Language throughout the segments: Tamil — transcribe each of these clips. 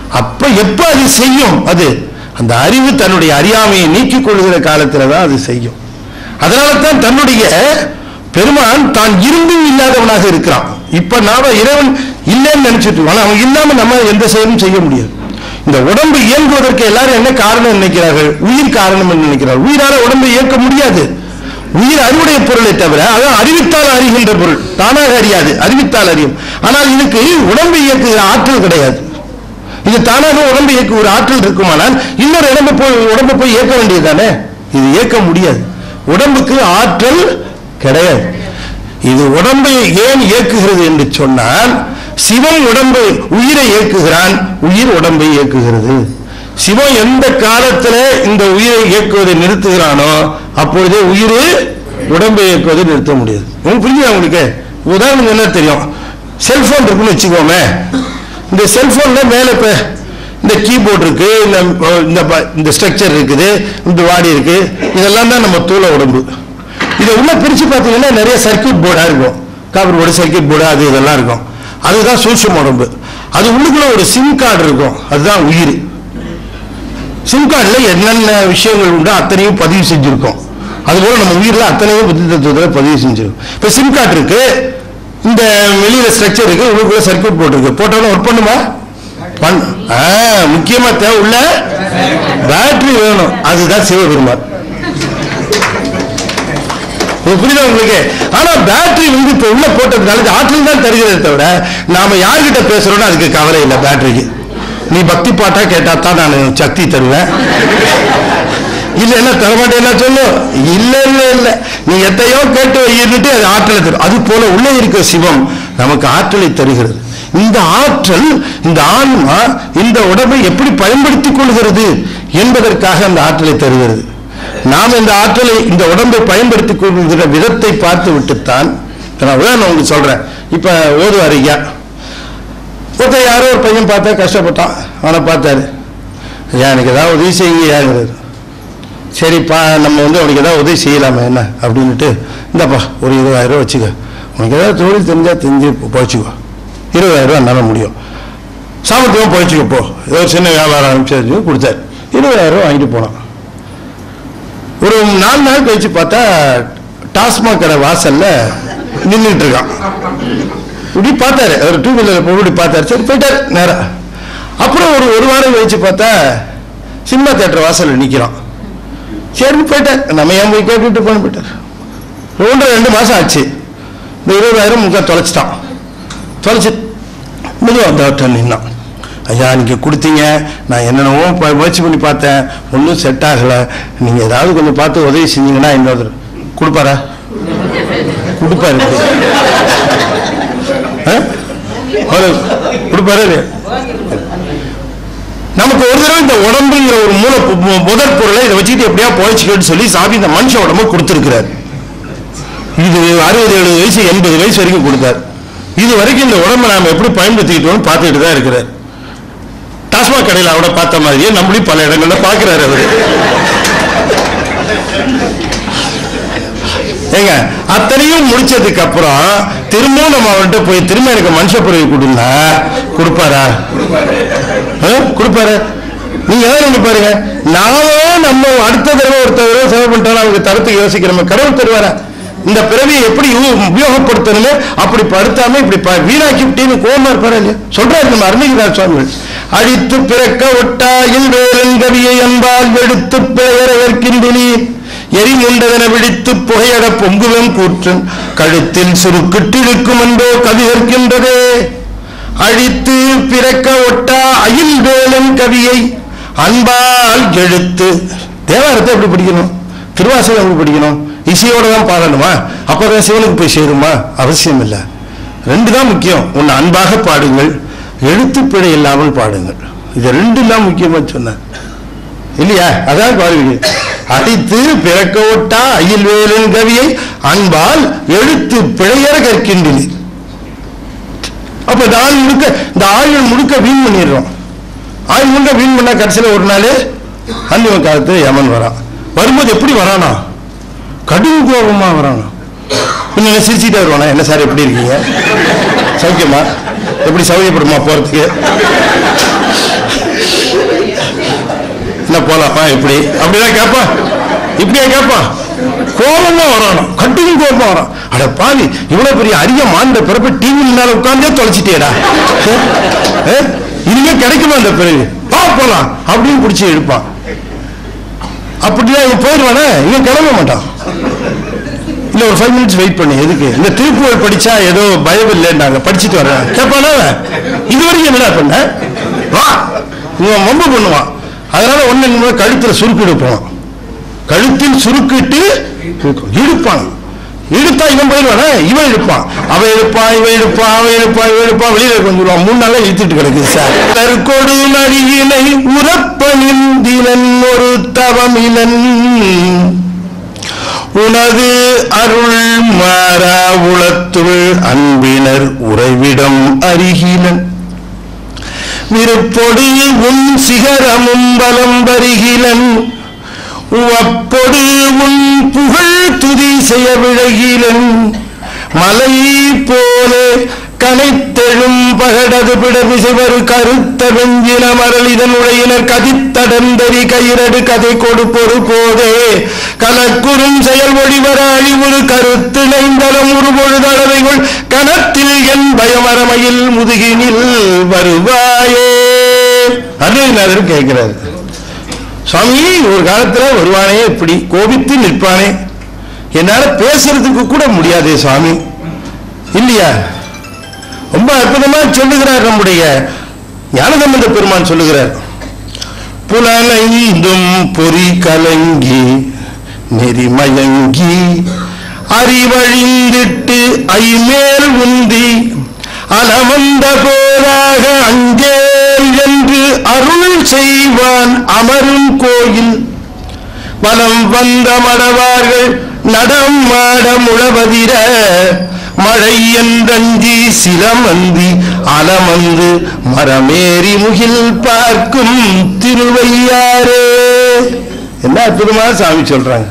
அப்ப எப்ப அது செய்யும் அது அந்த அறிவு தன்னுடைய அறியாமையை நீக்கிக் கொள்கிற காலத்துல தான் அது செய்யும் அதனால தான் தன்னுடைய பெருமான் தான் இருந்தும் இல்லாதவனாக இருக்கிறான் இப்ப நாம இறைவன் இல்லைன்னு நினைச்சிட்டு இருக்கோம். ஆனா அவன் இல்லாம நம்ம எந்த செயலும் செய்ய முடியாது இந்த உடம்பு இயங்குவதற்கு எல்லாரும் என்ன காரணம் நினைக்கிறார்கள் உயிர் காரணம் என்று நினைக்கிறார்கள் உயிரால உடம்பை இயக்க முடியாது உயிர் அறிவுடைய பொருளை தவிர அதான் அறிவித்தால் அறிகின்ற பொருள் தானாக அறியாது அறிவித்தால் அறியும் ஆனால் இதுக்கு உடம்பை இயக்குகிற ஆற்றல் கிடையாது இது தானாக உடம்பை இயக்குகிற ஆற்றல் இருக்குமானால் இன்னொரு உடம்பு போய் உடம்பை போய் இயக்க வேண்டியதுதானே இது இயக்க முடியாது உடம்புக்கு ஆற்றல் கிடையாது இது உடம்பை ஏன் இயக்குகிறது என்று சொன்னால் சிவன் உடம்பை உயிரை இயக்குகிறான் உயிர் உடம்பை இயக்குகிறது சிவன் எந்த காலத்துல இந்த உயிரை இயக்குவதை நிறுத்துகிறானோ அப்பொழுதே உயிர் உடம்பை இயக்குவதை நிறுத்த முடியாது உங்களுக்கு புரியுதா உங்களுக்கு உதாரணம் என்ன தெரியும் செல்போன் இருக்குன்னு வச்சுக்கோமே இந்த செல்போன்ல மேல இப்ப இந்த கீபோர்டு இருக்கு இந்த இந்த ப- இந்த ஸ்ட்ரக்சர் இருக்குது இந்த வாடி இருக்கு இதெல்லாம் தான் நம்ம தூள உடம்பு இதை உள்ள பிரிச்சு பார்த்தீங்கன்னா நிறைய சர்க்யூட் போர்டா இருக்கும் காப்பர் போர்டு சர்க்யூட் போர்டு அது இதெல்லாம் இருக்கும் அதுதான் சூட்சும உடம்பு அது உள்ளுக்குள்ள ஒரு சிம் கார்டு இருக்கும் அதுதான் உயிர் சிம் கார்டில் என்னென்ன விஷயங்கள் உண்டோ அத்தனையும் பதிவு செஞ்சிருக்கோம் அதுபோல நம்ம உயிரில் அத்தனையும் புத்தி தத்துவத்தில் பதிவு செஞ்சிருக்கோம் இப்போ சிம் கார்டு இருக்கு இந்த வெளியில ஸ்ட்ரக்சர் இருக்கு உள்ளுக்குள்ள சர்க்யூட் போர்டு இருக்கு போட்டோன்னு ஒர்க் பண்ணுமா பண் ஆ முக்கியமா தேவை உள்ள பேட்டரி வேணும் அதுதான் சிவபெருமான் இது புரியுதா உங்களுக்கு ஆனா பேட்டரி வந்து இப்ப உள்ள போட்டதுனால இது ஆற்றல் தான் தருகிறதே தவிர நாம யார்கிட்ட பேசுறோம்னு அதுக்கு கவலை இல்லை பேட்டரிக்கு நீ பக்தி பாட்டா கேட்டா தான் நான் சக்தி தருவேன் இல்ல என்ன தரமாட்டேன்னா சொல்லு இல்ல இல்ல இல்ல நீ எத்தையோ கேட்டு வையிட்டு அது ஆற்றலை தரும் அது போல உள்ளே இருக்க சிவம் நமக்கு ஆற்றலை தருகிறது இந்த ஆற்றல் இந்த ஆன்மா இந்த உடம்பை எப்படி பயன்படுத்திக் கொள்கிறது என்பதற்காக அந்த ஆற்றலை தருகிறது நாம் இந்த ஆற்றலை இந்த உடம்பை பயன்படுத்திக் கொள்கிற விதத்தை பார்த்து விட்டுத்தான் நான் உதாரணம் உங்களுக்கு சொல்றேன் இப்ப ஓதுவார் ஐயா ஒருத்தன் யாரோ ஒரு பையன் பார்த்தா கஷ்டப்பட்டான் அவனை பார்த்தாரு ஐயா எனக்கு ஏதாவது உதவி செய்யுங்க ஐயாங்கிறாரு சரிப்பா நம்ம வந்து அவனுக்கு ஏதாவது உதவி செய்யலாமே என்ன அப்படின்ட்டு இந்தாப்பா ஒரு இருபதாயிரம் ரூபா வச்சுக்க உனக்கு ஏதாவது தொழில் தெரிஞ்சா தெரிஞ்சு போச்சுக்கோ இருபதாயிரம் ரூபா என்னால் முடியும் சாமர்த்தியமாக போயிச்சுக்கோ போ ஏதோ ஒரு சின்ன வியாபாரம் ஆரம்பிச்சு கொடுத்தாரு இருபதாயிரம் ரூபா வாங்கிட்டு போனான் ஒரு நாலு நாள் கழிச்சு பார்த்தா டாஸ்மாக் கடை வாசல்ல நின்றுட்டு இருக்கான் இப்படி பார்த்தாரு அவர் டூ வீலர் இப்படி பார்த்தாரு சரி போயிட்டாரு நேரா அப்புறம் ஒரு ஒரு வாரம் கழிச்சு பார்த்தா சினிமா தேட்டர் வாசல்ல நிக்கிறான் சரி போயிட்டார் நம்ம ஏன் போய் கேட்டுட்டு போன போயிட்டார் ஒன்று ரெண்டு மாசம் ஆச்சு இந்த இருபதாயிரம் முக்கா தொலைச்சிட்டான் தொலைச்சு மெதுவாக டாக்டர் நின்னான் ஐயா நீங்கள் கொடுத்தீங்க நான் என்னென்னவோ ப- முயற்சி பண்ணி பார்த்தேன் ஒன்றும் செட் ஆகலை நீங்கள் ஏதாவது கொஞ்சம் பார்த்து உதவி செஞ்சீங்கன்னா இன்னொரு கொடுப்பாரா கொடுப்பாரு ஆ? அவரு கொடுப்பாரு இல்லையா? நமக்கு ஒரு தடவை இந்த உடம்புங்கிற ஒரு மூல மு- முதற் பொருளை இதை வச்சுக்கிட்டு எப்படியா போயிச்சுக்கன்னு சொல்லி சாமி இந்த மனுஷ உடம்பு கொடுத்துருக்கிறார் இது அறுபது எழுபது வயசு எண்பது வயசு வரைக்கும் கொடுத்தார் இது வரைக்கும் இந்த உடம்பை நாம எப்படி பயன்படுத்திக்கிட்டோம்னு பார்த்துக்கிட்டு தான் இருக்கிறார் டாஸ்மாக் கடையில் அவட பார்த்த மாதிரியே நம்மளையும் பல இடங்கள்ல பார்க்கிறாரு அவரு ஏங்க அத்தனையும் முடிச்சதுக்கு அப்புறம் திரும்பவும் நம்ம அவர்கிட்ட போய் திரும்ப எனக்கு மனுஷ பிறவி கொடுன்னா கொடுப்பாரா ஆ? கொடுப்பாரு நீங்க எதாவது ஒண்ணு பாருங்க நாமே நம்ம அடுத்த தடவை ஒருத்தர் செலவு பண்ணிட்டாலும் அவங்க தரத்துக்கு யோசிக்கிறோம் கடவுள் தருவாரா இந்த பிறவியை எப்படி யூ- உபயோகப்படுத்தணுமோ அப்படி படுத்தாம இப்படி ப- வீணாக்கி விட்டேன்னு கோமா இருப்பாரு இல்லையா சொல்றாரு நம்ம அருணகிரிநாத் சுவாமிகள் அழித்து பிறக்க ஒட்டாயில் வேலங்கவியை அன்பால் எடுத்து பெயரவர்க்கின்றி எரிமுண்டதென விழித்து புகையட பொங்குவம் கூற்றன் கழுத்தில் சுருக்கிட்டிருக்கும் என்றோ கவிதற்கின்றதே அழித்து பிறக்க ஒட்டா அயில் வேலன் கவியை அன்பால் எழுத்து தேவாரத்தை எப்படி படிக்கணும் திருவாசகம் எப்படி படிக்கணும் இசையோட தான் பாடணுமா அப்பதான் சிவனுக்கு போய் சேருமா அவசியம் இல்லை ரெண்டு தான் முக்கியம் ஒன்று அன்பாக பாடுங்கள் எழுத்துப்பிழை இல்லாமல் பாடுங்கள் இது ரெண்டு தான் முக்கியமா சொன்னேன் இல்லையா அதான் பாருங்க அடித்து பிறக்க ஒட்டா அயில் வேலன் கவியை அன்பால் எழுத்து பிழையற கற்கின்றீர் அப்ப இந்த ஆள் முழுக்க இந்த ஆயுள் முழுக்க வீண் பண்ணிடுறோம் ஆயுள் முழுக்க வீண் பண்ணா கடைசியில ஒரு நாள் அந்திம காலத்து யமன் வரான் வரும்போது எப்படி வரானா கடும் கோபமா வரானா பின்ன என்ன சிரிச்சுட்டே வருவானா என்ன சார் எப்படி இருக்கீங்க சௌக்கியமா எப்படி சௌகரியப்படுமா போறதுக்கு என்னப்பா இப்படி அப்படிதான் கேட்பான் இப்படியா கேட்பான் கோபம் தான் வரணும் கட்டியும் கோபம் வரும் அட பாவி இவ்வளவு பெரிய அரிய மாண்ட பிறப்பு டிவி மேல உட்கார்ந்தே தொலைச்சிட்டியடா அஹ்? இனிமே கிடைக்குமா அந்த பிறகு பா போலாம் அப்படின்னு பிடிச்சி எடுப்பான் அப்படிதான் இவன் போயிடுவானே இவன் கிளம்ப மாட்டான் இல்ல ஒரு ஃபைவ் மினிட்ஸ் வெயிட் பண்ணி எதுக்கு இந்த திருப்புகழ் படிச்சா ஏதோ பயம் இல்லைன்னாங்க படிச்சுட்டு வரேன் கேட்பானா அவன்? இது வரைக்கும் என்னடா பண்ண வா இவன் ரொம்ப பண்ணுவான் அதனால ஒண்ணு என்ன கழுத்துல சுருக்கு எடுப்பான் கழுத்தில் சுருக்கிட்டு இழுப்பான் இழுத்தா இவன் போயிடுவானே இவன் இழுப்பான் அவன் இழுப்பான் இவன் இழுப்பான் அவன் இழுப்பான் இவன் இழுப்பான் வெளியில கொஞ்சம் மூணு நாளா இழுத்துட்டு கிடக்குது சார் தற்கொடு நடிகினை உறப்பணிந்தினன் ஒரு தவமிலன் உனது அருள் மாறா உளத்துள் அன்பினர் உறைவிடம் அருகிலன் விருப்பொடு உன் சிகரமும் பலம் வருகிலன் உவப்பொடு உன் புகழ் துதி செய்ய விழகிலன் மலை போல கனைத்தெழும் பகடது பிடவிசைவரு கருத்த வெஞ்சின மரளிதன் உழையினர் கதித்தடந்தரி கயிரடு கதை கொடுப்பொரு போதே கலக்குறும் செயல் ஒளிவர அழிவுறு கருத்து நைந்தலம் உருபொழுதளவைகள் கனத்தில் என் பயமரமையில் முதுகினில் வருவாயே அருணகிரிநாதர் கேட்கிறார் சுவாமி ஒரு காலத்துல வருவானே இப்படி கோபித்து நிற்பானே என்னால பேசுறதுக்கு கூட முடியாதே சுவாமி இல்லையா ரொம்ப அற்புதமா சொல்லுகிறார் நம்முடைய ஞானசம்பந்த பெருமான் சொல்லுகிறார் புலனைந்தும் பொறி கலங்கி நெறிமயங்கி அறிவழிந்திட்டு ஐமேல் உந்தி அலமந்த போதாக அஞ்சேல் என்று அருள் செய்வான் அமரும் கோயில் வலம் வந்த மடவார்கள் நடம் மாட முழவதிர மழை என்றஞ்சி சிலமந்தி அலமந்து மரமேறி முகில் பார்க்கும் திருவையாரே என்ன அற்புதமா சாமி சொல்றாங்க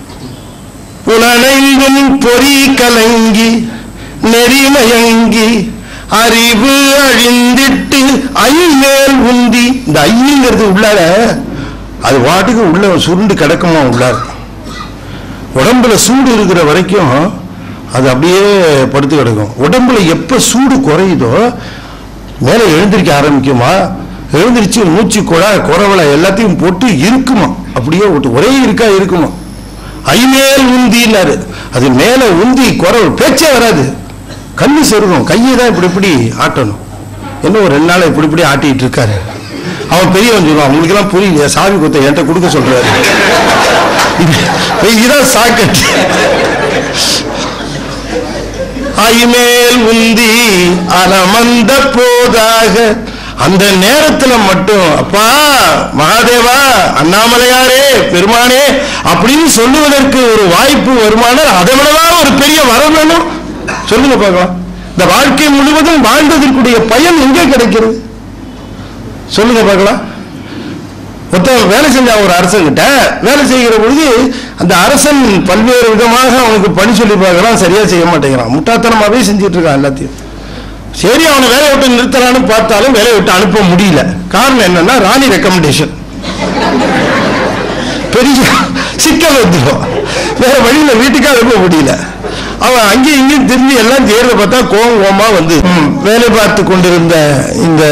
புலனைந்தும் பொறி கலங்கி நெறிமயங்கி அறிவு அழிந்திட்டு ஐமேல் உந்தி இந்த ஐங்கிறது உள்ளார அது வாட்டுக்கு உள்ள சுருண்டு கிடக்குமா உள்ளார் உடம்புல சூடு இருக்கிற வரைக்கும் அது அப்படியே படுத்து கிடக்கும் உடம்புல எப்ப சூடு குறையுதோ மேலே எழுந்திருக்க ஆரம்பிக்குமா எழுந்திருச்சு மூச்சு குழா குறவலை எல்லாத்தையும் போட்டு இருக்குமா அப்படியே விட்டு ஒரே இருக்கா இருக்குமா ஐமேல் உந்தினாரு அது மேல உந்தி குறவு பேச்சே வராது கண்ணு சொருகும் கையை தான் இப்படி இப்படி ஆட்டணும் என்ன ஒரு ரெண்டு நாள் இப்படி இப்படி ஆட்டிட்டு இருக்காரு அவன் பெரியவன் சொல்லுவான் உங்களுக்கு எல்லாம் புரியல சாவி குத்த என்கிட்ட கொடுக்க சொல்றாரு இது- இதுதான் சாக்கட் ஐமேல் உந்தி அலமந்த போதாக அந்த நேரத்துல மட்டும் அப்பா மகாதேவா அண்ணாமலையாரே பெருமானே அப்படின்னு சொல்லுவதற்கு ஒரு வாய்ப்பு வருமானால் அதை விடவா ஒரு பெரிய வரம் வேணும் சொல்லுங்க பார்க்கலாம் இந்த வாழ்க்கை முழுவதும் வாழ்ந்ததற்குரிய பயன் எங்கே கிடைக்கிறது சொல்லுங்க பார்க்கலாம் ஒருத்தன் வேலை செஞ்சான் ஒரு அரசன்கிட்ட வேலை செய்கிற பொழுது அந்த அரசன் பல்வேறு விதமாக அவனுக்கு பணி சொல்லி பார்க்கறான் சரியா செய்ய மாட்டேங்கிறான் முட்டாத்தனமாவே செஞ்சுட்டு இருக்கான் எல்லாத்தையும் சரி அவனை வேலையை விட்டு நிறுத்தலான்னு பார்த்தாலும் வேலையை விட்டு அனுப்ப முடியல காரணம் என்னன்னா ராணி ரெக்கமெண்டேஷன் பெரிய சிக்கல் வந்துடும் வேற வழியில வீட்டுக்கு அனுப்ப முடியல அவன் அங்கேயும் இங்கேயும் திரும்பி எல்லாம் தேர்தல் பார்த்தா கோவம் கோவமா வந்து ம், வேலை பார்த்து கொண்டிருந்த இந்த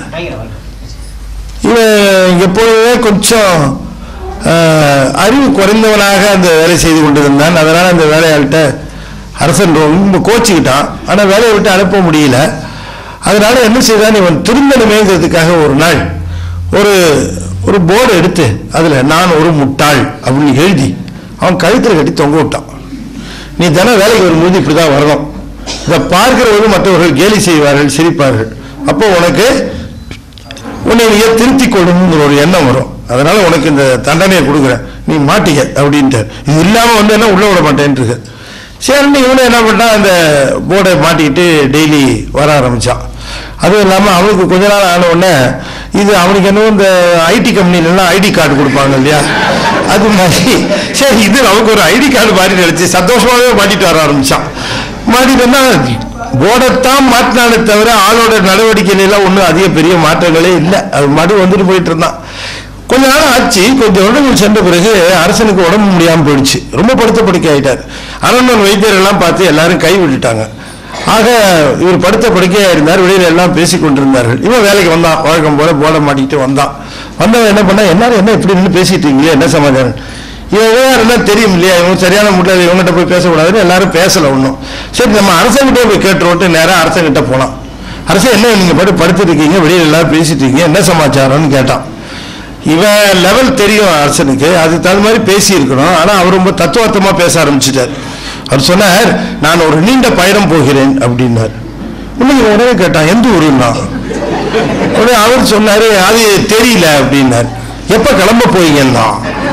இவன் எப்பொழுதுமே கொஞ்சம் ஆஹ், அறிவு குறைந்தவனாக அந்த வேலை செய்து கொண்டிருந்தான் அதனால அந்த வேலையாள்கிட்ட அரசன் ரொம்ப கோச்சிக்கிட்டான் ஆனால் வேலையை விட்டு அனுப்ப முடியல அதனால என்ன செய்தான் இவன் திருந்தணுமேங்கிறதுக்காக ஒரு நாள் ஒரு ஒரு போர்டு எடுத்து அதில் நான் ஒரு முட்டாள் அப்படின்னு எழுதி அவன் கழுத்தில் கட்டி தொங்க விட்டான் நீ தினம் வேலைக்கு வரும்போது இப்படி தான் வரணும் இதை பார்க்கிறவர்கள் மற்றவர்கள் கேலி செய்வார்கள் சிரிப்பார்கள் அப்போ உனக்கு உன்னை நீயே திருத்திக் கொள்ளணுங்கிற ஒரு எண்ணம் வரும் அதனால உனக்கு இந்த தண்டனையை கொடுக்குறேன் நீ மாட்டிக்க அப்படின்ட்டு இது இல்லாம வந்து என்ன உள்ள விட மாட்டேன்ட்டு இருக்கு சரின்னு இவனை என்ன பண்ணான் அந்த போர்டை மாட்டிக்கிட்டு டெய்லி வர ஆரம்பிச்சான் அதுவும் இல்லாமல் அவனுக்கு கொஞ்ச நாள் ஆன உடனே இது அவனுக்கு என்ன இந்த ஐடி கம்பெனிலாம் ஐடி கார்டு கொடுப்பாங்க இல்லையா அது மாதிரி சரி இது நமக்கு ஒரு ஐடி கார்டு மாதிரி நினைச்சு சந்தோஷமாகவே மாட்டிட்டு வர ஆரம்பிச்சான் மாட்டிட்டோம்னா போர்டைத்தான் மாட்டினாலே தவிர ஆளோட நடவடிக்கையில எல்லாம் ஒன்றும் அதிக பெரிய மாற்றங்களே இல்லை அது மாட்டி வந்துட்டு போயிட்டு இருந்தான் கொஞ்ச நாள் ஆச்சு கொஞ்சம் வருடங்கள் சென்ற பிறகு அரசனுக்கு உடம்பு முடியாமல் போயிடுச்சு ரொம்ப படுத்த படுக்கை ஆயிட்டார் அரண்மன் வைத்தியர் எல்லாம் பார்த்து எல்லாரும் கை விட்டுட்டாங்க ஆக இவர் படுத்த படுக்கையா இருந்தார் வெளியில எல்லாம் பேசி கொண்டிருந்தார்கள் இவன் வேலைக்கு வந்தான் வழக்கம் போல போட மாட்டிக்கிட்டு வந்தான் வந்தவன் என்ன பண்ணா எல்லாரும் என்ன இப்படி நின்று பேசிட்டு இருக்கீங்களே என்ன சமாச்சாரம் இவன் விவகாரம் தெரியும் இல்லையா இவன் சரியான முட்டாள் இவங்ககிட்ட போய் பேசக்கூடாதுன்னு எல்லாரும் பேசல ஒன்றும் சரி நம்ம அரசங்கிட்டே போய் கேட்டுருவோன்ட்டு நேரா அரசங்கிட்ட போனான் அரசே என்ன நீங்க படுத்து படுத்துட்டு இருக்கீங்க வெளியில எல்லாரும் பேசிட்டு இருக்கீங்க என்ன சமாச்சாரம்னு கேட்டான் இவன் லெவல் தெரியும் அரசனுக்கு அது தகுந்த மாதிரி பேசி இருக்கணும் ஆனா அவர் ரொம்ப தத்துவார்த்தமா பேச ஆரம்பிச்சிட்டார் அவர் சொன்னார் நான் ஒரு நீண்ட பயணம் போகிறேன் அப்படின்னார் இன்னும் உடனே கேட்டான் எந்த ஊருன்னா உடனே அவர் சொன்னாரு அது தெரியல அப்படின்னார் எப்ப கிளம்ப போறீங்கன்னா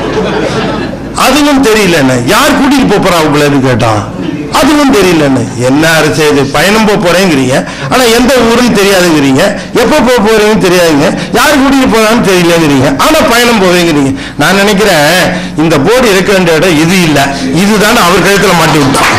அதுவும் தெரியலன்னு யார் கூட்டிட்டு போப் போறா உங்களை கேட்டான் அதுவும் தெரியலன்னு என்ன அரசு இது பயணம் போக போறேங்கிறீங்க ஆனா எந்த ஊருன்னு தெரியாதுங்கிறீங்க எப்ப போக போறீங்கன்னு தெரியாதுங்க யார் கூட்டிட்டு போறான்னு தெரியலங்கிறீங்க ஆனா பயணம் போவீங்கிறீங்க நான் நினைக்கிறேன் இந்த போர்டு இருக்க வேண்டிய இடம் இது இல்ல இதுதான் அவர் கழுத்துல மாட்டி விட்டான்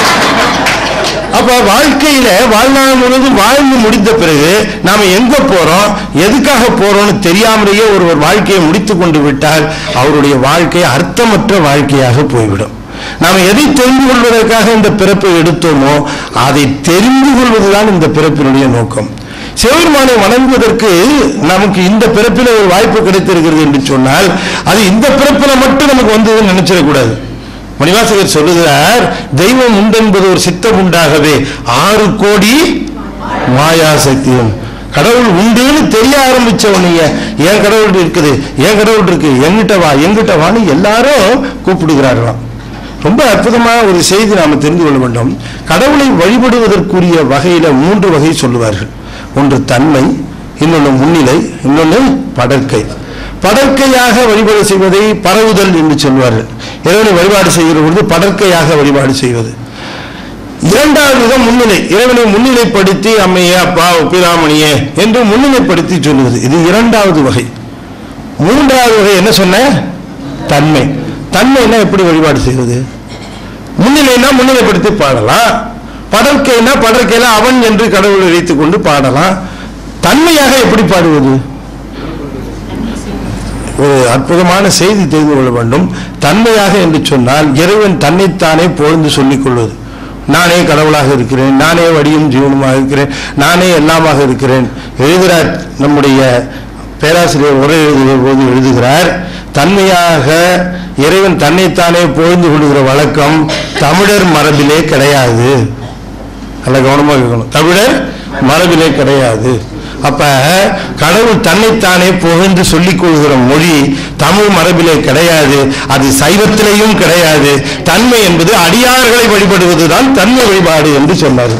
அப்ப வாழ்க்கையில வாழ்நாள் முழுவதும் வாழ்ந்து முடிந்த பிறகு நாம எங்க போறோம் எதுக்காக போறோம்னு தெரியாமலேயே ஒருவர் வாழ்க்கையை முடித்து கொண்டு விட்டால் அவருடைய வாழ்க்கை அர்த்தமற்ற வாழ்க்கையாக போய்விடும் நாம எதை தெரிந்து கொள்வதற்காக இந்த பிறப்பை எடுத்தோமோ அதை தெரிந்து கொள்வதுதான் இந்த பிறப்பினுடைய நோக்கம் சிவபெருமானை வணங்குவதற்கு நமக்கு இந்த பிறப்பில ஒரு வாய்ப்பு கிடைத்திருக்கிறது என்று சொன்னால் அது இந்த பிறப்பில மட்டும் நமக்கு வந்ததுன்னு நினைச்சிடக்கூடாது மணிவாசகர் சொல்லுகிறார் தெய்வம் உண்டென்பது ஒரு சித்தம் உண்டாகவே ஆறு கோடி மாயா சக்தியும் கடவுள் உண்டுன்னு தெரிய ஆரம்பிச்சவனீங்க என் கடவுள் இருக்குது என் கடவுள் இருக்கு எங்கிட்ட வா எங்கிட்ட வான்னு எல்லாரும் கூப்பிடுகிறார்களாம் ரொம்ப அற்புதமான ஒரு செய்தி நாம தெரிந்து கொள்ள வேண்டும் கடவுளை வழிபடுவதற்குரிய வகையில மூன்று வகை சொல்லுவார்கள் ஒன்று தன்மை இன்னொன்று முன்னிலை இன்னொன்று படற்கை படற்கையாக வழிபாடு செய்வதை பரவுதல் என்று சொல்வார்கள் இறைவனை வழிபாடு செய்கிற பொழுது படற்கையாக வழிபாடு செய்வது இரண்டாவது விதம் முன்னிலை இறைவனை முன்னிலைப்படுத்தி அம்மையே அப்பா உப்பிராமணியே என்று முன்னிலைப்படுத்தி சொல்லுவது இது இரண்டாவது வகை மூன்றாவது வகை என்ன சொன்ன தன்மை தன்மைனா எப்படி வழிபாடு செய்வது முன்னிலைனா முன்னிலைப்படுத்தி பாடலாம் படற்கைனா படற்கையில அவன் என்று கடவுளை வைத்துக் கொண்டு பாடலாம் தன்மையாக எப்படி பாடுவது ஒரு அற்புதமான செய்தி தெரிந்து கொள்ள வேண்டும் தன்மையாக என்று சொன்னால் இறைவன் தன்னைத்தானே பொழுது சொல்லிக் கொள்வது நானே கடவுளாக இருக்கிறேன் நானே வடியும் ஜீவனுமாக இருக்கிறேன் நானே எல்லாமாக இருக்கிறேன் எழுதுகிறார் நம்முடைய பேராசிரியர் உரை எழுதுகிற போது எழுதுகிறார் தன்மையாக இறைவன் தன்னைத்தானே பொழுது கொள்கிற வழக்கம் தமிழர் மரபிலே கிடையாது நல்ல கவனமாக இருக்கணும் தமிழர் மரபிலே கிடையாது அப்ப கடவுள் தன்னைத்தானே புகழ்ந்து சொல்லிக் கொள்கிற மொழி தமிழ் மரபிலே கிடையாது அது சைவத்திலேயும் கிடையாது தன்மை என்பது அடியார்களை வழிபடுவதுதான் தன்மை வழிபாடு என்று சொன்னார்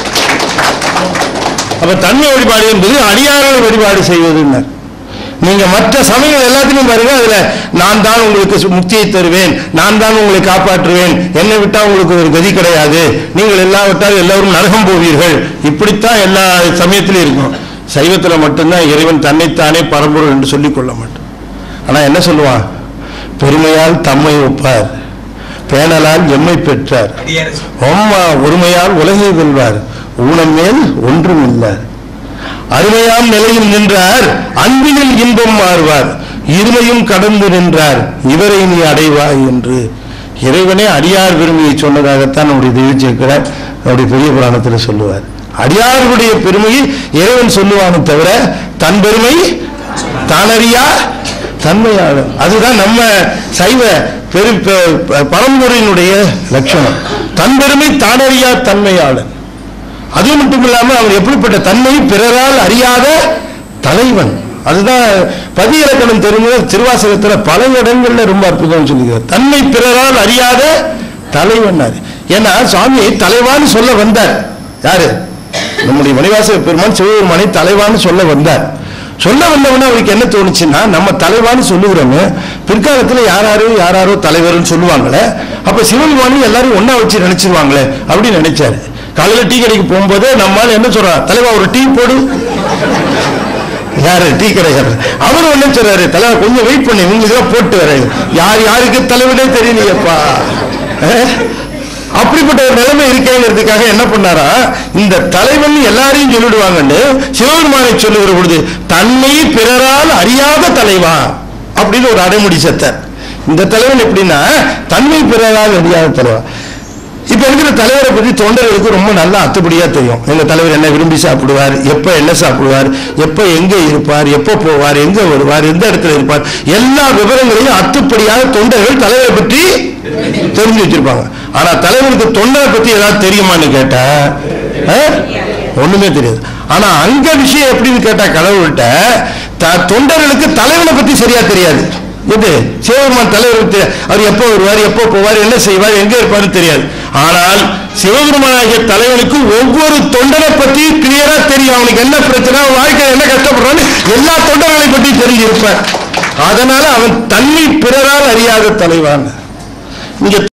அப்ப தன்மை வழிபாடு என்பது அடியார்களை வழிபாடு செய்வதுன்னார் நீங்க மற்ற சமயங்கள் எல்லாத்திலும் பாருங்க அதுல நான் தான் உங்களுக்கு சு- முக்தியை தருவேன் நான் தான் உங்களை காப்பாற்றுவேன் என்னை விட்டா உங்களுக்கு ஒரு கதி கிடையாது நீங்கள் எல்லாவற்றால் எல்லோரும் நரகம் போவீர்கள் இப்படித்தான் எல்லா சமயத்திலும் இருக்கும் சைவத்துல மட்டும்தான் இறைவன் தன்னைத்தானே பரம்பொருள் என்று சொல்லிக் கொள்ள மாட்டான் ஆனா என்ன சொல்லுவான் பெருமையால் தம்மை ஒப்பார் பேணலால் எம்மை பெற்றார் அம்மா ஒருமையால் உலகை வெல்வார் ஊனம் மேல் ஒன்றும் இல்லார் அருமையாம் நிலையில் நின்றார் அன்பினில் இன்பம் மாறுவார் இருமையும் கடந்து நின்றார் இவரை நீ அடைவாய் என்று இறைவனே அடியார் பெருமையை சொன்னதாகத்தான் நம்முடைய தெய்வச்சேக்கர் நம்முடைய பெரிய புராணத்தில் சொல்லுவார் அடியார்களுடைய பெருமையை இறைவன் சொல்லுவானே தவிர தன் பெருமை தானறியா தன்மையாளர் அதுதான் நம்ம சைவ பெரு பெ- ப- பரம்பரையினுடைய லட்சணம் தன் பெருமை தானறியா தன்மையாளர் அது மட்டும் இல்லாம அவர் எப்படிப்பட்ட தன்மை பிறரால் அறியாத தலைவன் அதுதான் பதியிலக்கணம் தெரிஞ்ச திருவாசகத்துல பல இடங்கள்ல ரொம்ப அற்புதம் சொல்லுகிறார் தன்மை பிறரால் அறியாத தலைவன் ஏன்னா சுவாமி தலைவான்னு சொல்ல வந்தார் யாரு நம்முடைய மணிவாசக பெருமான் சிவபெருமானை தலைவான்னு சொல்ல வந்தார் சொல்ல வந்தவன அவருக்கு என்ன தோணுச்சுன்னா நம்ம தலைவான்னு சொல்லுகிறோமே பிற்காலத்துல யாராரோ யாராரோ தலைவர்னு சொல்லுவாங்களே அப்ப சிவபெருமானி எல்லாரும் ஒண்ணா வச்சு நினைச்சிருவாங்களே அப்படின்னு நினைச்சாரு காலையில டீ கடைக்கு போகும்போது நம்மால என்ன சொல்றான் தலைவா ஒரு டீ போடு யாரு டீ கடைக்காரர் அவர் ஒண்ணு சொல்றாரு தலைவா கொஞ்சம் வெயிட் பண்ணி உங்களுக்கு தான் போட்டு வரேன் யார் யாருக்கு தலைவனே தெரியலையப்பா அஹ்? அப்படிப்பட்ட ஒரு நிலைமை இருக்கேங்கிறதுக்காக என்ன பண்ணாரா இந்த தலைவன் எல்லாரையும் சொல்லிடுவாங்கன்னு சிவபெருமானை சொல்லுகிற பொழுது தன்னை பிறரால் அறியாத தலைவா அப்படின்னு ஒரு அடைமொழி செத்தார் இந்த தலைவன் எப்படின்னா தன்மை பிறரால் அறியாத தலைவர் இப்ப இருக்கிற தலைவரை பத்தி தொண்டர்களுக்கு ரொம்ப நல்லா அத்துப்படியா தெரியும் எங்க தலைவர் என்ன விரும்பி சாப்பிடுவார் எப்ப என்ன சாப்பிடுவார் எப்ப எங்க இருப்பார் எப்ப போவார் எங்க வருவார் எந்த இடத்துல இருப்பார் எல்லா விவரங்களையும் அத்துப்படியாக தொண்டர்கள் தலைவரை பற்றி தெரிஞ்சு வச்சிருப்பாங்க ஆனா தலைவருக்கு தொண்டரை பத்தி ஏதாவது தெரியுமான்னு கேட்டா ஆ? ஒண்ணுமே தெரியாது ஆனா அங்க விஷயம் எப்படின்னு கேட்டா கடவுள்கிட்ட த- தொண்டர்களுக்கு தலைவனை பத்தி சரியா தெரியாது எது சிவபெருமான் தலைவர் பத்தி அவர் எப்போ வருவார் எப்போ போவார் என்ன செய்வார் எங்க இருப்பாரு தெரியாது ஆனால் சிவபெருமானாகிய தலைவனுக்கு ஒவ்வொரு தொண்டரை பத்தி கிளியரா தெரியும் அவனுக்கு என்ன பிரச்சனை அவன் வாழ்க்கையில் என்ன கஷ்டப்படுறான்னு எல்லா தொண்டர்களை பற்றி தெரிஞ்சிருப்பார் அதனால அவன் தன்னை பிறரால் அறியாத தலைவான் இங்க